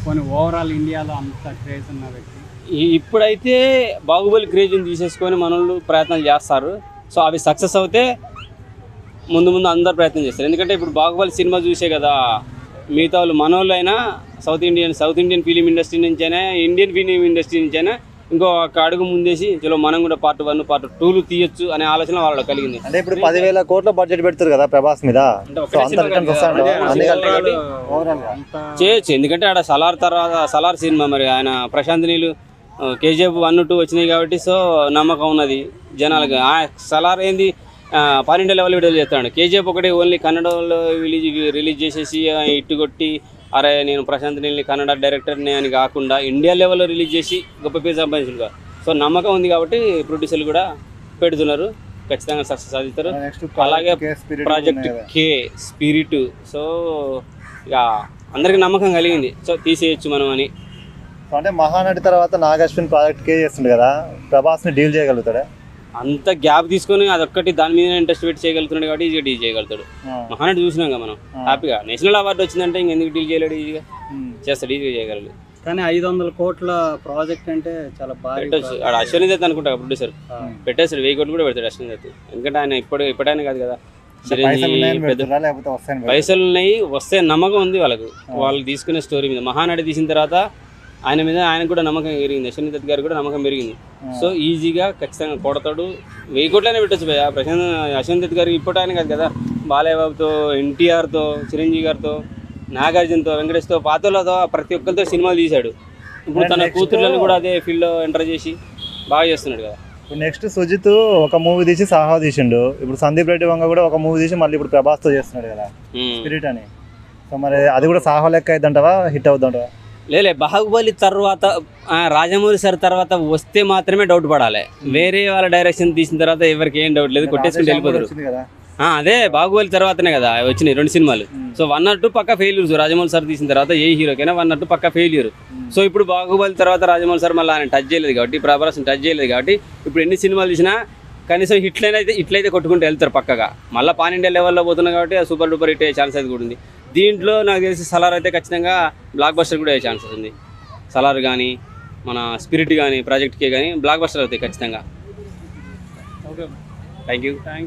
కొన్ని ఓవరాల్ ఇండియాలో అంత క్రేజ్ ఉన్న వ్యక్తి ఈ- ఇప్పుడైతే బాహుబలి క్రేజ్ని తీసేసుకొని మనోళ్ళు ప్రయత్నాలు చేస్తారు సో అవి సక్సెస్ అవుతే ముందు ముందు అందరు ప్రయత్నం చేస్తారు ఎందుకంటే ఇప్పుడు బాహుబలి సినిమా చూసే కదా మిగతా వాళ్ళు మనోళ్ళు అయినా South Indian South Indian film industry నుంచైనా ఇండియన్ ఫిలిం ఇండస్ట్రీ నుంచైనా ఇంకో ఒక అడుగు ముందేసి చలో మనం కూడా పార్ట్ వన్ పార్ట్ టూలు తీయొచ్చు అనే ఆలోచన వాళ్ళలో కలిగింది అంటే ఇప్పుడు పదివేల కోట్ల బడ్జెట్ పెడతారు కదా ప్రభాస్ మీద అంటే సో ఒకటే అంత సినిమా రిటర్న్స్ కాదు వస్తాయంట కదా. అన్ని అదే కలిపి కాబట్టి ఓవరాల్ గా అంత చేయొచ్చు ఎందుకంటే ఆడ సలార్ తర్వాత సలార్ సినిమా మరి ఆయన ప్రశాంత్ నీళ్ళు కేజీఎఫ్ వన్ టూ వచ్చినాయి కాబట్టి సో నమ్మకం ఉన్నది జనాలకు ఆ సలార్ ఏంది పాన్ ఇండియా లెవెల్ విడుదల చేస్తాడు కేజీఎఫ్ ఒకటి ఓన్లీ కన్నడలో రిలీజ్ రిలీజ్ చేసేసి ఆ, ఇట్టు కొట్టి అరే నేను ప్రశాంత్ నీళ్ళని కన్నడ డైరెక్టర్ని అని కాకుండా ఇండియా లెవెల్లో రిలీజ్ చేసి గొప్ప పేరు సంపాదించుగా సో నమ్మకం ఉంది కాబట్టి ప్రొడ్యూసర్లు కూడా పెడుతున్నారు ఖచ్చితంగా సక్సెస్ సాధిస్తారు నెక్స్ట్ అలాగే ప్రాజెక్ట్ కే స్పిరిట్ సో ఇక అందరికి నమ్మకం కలిగింది సో తీసేయచ్చు మనం అని అంటే మహానటి తర్వాత నాగాశ్విన్ ప్రాజెక్ట్ కే చేస్తుండే కదా ప్రభాస్ ని డీల్ చేయగలుగుతాడా అంత గ్యాప్ తీసుకొని అదొక్కటి దాని మీద ఇంట్రెస్ట్ పెట్టి చేయగలుగుతున్నాడు కాబట్టి ఈజీగా డీల్ చేయగలుగుతాడు మహానటి చూసినాం కదా మనం హ్యాపీగా నేషనల్ అవార్డు వచ్చిందంటే ఇంకెందుకు డీల్ చేయలేడు ఈజీగా చేస్తాడు ఈజీగా చేయగలడు కానీ ఐదు వందల కోట్ల ప్రాజెక్ట్ అంటే చాలా భారీ పెట్టచ్చు ఆడ అశ్వని దత్ అనుకుంటా ప్రొడ్యూసర్ పెట్టేస్తాడు వెయ్యి కోట్లు కూడా పెడతాడు అశ్వని దత్ ఎందుకంటే ఆయన ఇప్పుడు ఇప్పటికైనా కాదు కదా పైసలు చిరంజీవి ఉన్నాయని పెద్ద పెడుతున్నా లేకపోతే వస్తాయని పెడుతున్నా? పైసలు ఉన్నాయి వస్తే నమ్మకం ఉంది వాళ్ళకు వాళ్ళు తీసుకునే స్టోరీ మీద మహానటి తీసిన తర్వాత ఆయన మీద ఆయనకు కూడా నమ్మకం పెరిగింది యశ్వంత్ దత్ గారికి కూడా నమ్మకం పెరిగింది సో ఈజీగా ఖచ్చితంగా కొడతాడు వెయ్యి కోట్లనే పెట్టచ్చు భయ ప్రశాంత్ యశ్వంత్ దత్ గారికి ఇప్పుడు ఆయన కాదు కదా బాలయ్య బాబుతో ఎన్టీఆర్తో చిరంజీవి గారితో నాగార్జునతో వెంకటేష్తో పాతలతో ప్రతి ఒక్కరితో సినిమాలు తీశాడు ఇప్పుడు తన Next- కూతుర్లను కూడా అదే ఫీల్డ్లో ఎంటర్ చేసి బాగా చేస్తున్నాడు కదా ఇప్పుడు నెక్స్ట్ సుజిత్ ఒక మూవీ తీసి సాహా తీసిండు ఇప్పుడు సందీప్ రెడ్డి వంగ కూడా ఒక మూవీ తీసి మళ్ళీ ఇప్పుడు ప్రభాస్ తో చేస్తున్నాడు కదా ఉమ్. స్పిరిట్ అని సో మరి అది కూడా సాహా లెక్క అయిద్దంటావా హిట్ అవుతుంటావా లేలే బాహుబలి తర్వాత ఆ, రాజమౌళి సార్ తర్వాత వస్తే మాత్రమే డౌట్ పడాలి వేరే వాళ్ళ డైరెక్షన్ తీసిన తర్వాత ఎవరికి ఏం డౌట్ లేదు కొట్టేసుకుంటూ వెళ్ళిపోతారు వచ్చింది కదా ఆ, అదే బాహుబలి తర్వాతనే కదా వచ్చినాయి రెండు సినిమాలు సో వన్ నాట్ టూ పక్క ఫెయిల్యూర్స్ రాజమౌళి సార్ తీసిన తర్వాత ఏ హీరోకైనా వన్ నాట్ టూ పక్క ఫెయిల్యూర్ సో ఇప్పుడు బాహుబలి తర్వాత రాజమౌళి సార్ మళ్ళీ ఆయన టచ్ చేయలేదు కాబట్టి ప్రభాస్ టచ్ చేయలేదు కాబట్టి ఇప్పుడు ఎన్ని సినిమాలు తీసినా కనీసం హిట్లైనా అయితే ఇట్లయితే కొట్టుకుంటూ వెళ్తారు పక్కగా మళ్ళీ పాన్ ఇండియా లెవెల్లో పోతున్నా కాబట్టి సూపర్ డూపర్ హిట్ అయ్యే ఛాన్స్ అయితే కూడా ఉంది దీంట్లో నాకు తెలిసి సలార్ అయితే ఖచ్చితంగా బ్లాక్ బస్టర్ కూడా అయ్యే ఛాన్సెస్ ఉంది సలార్ కానీ మన స్పిరిట్ కానీ ప్రాజెక్ట్కే కానీ బ్లాక్ బస్టర్ అవుతాయి ఖచ్చితంగా ఓకే థ్యాంక్ యూ థ్యాంక్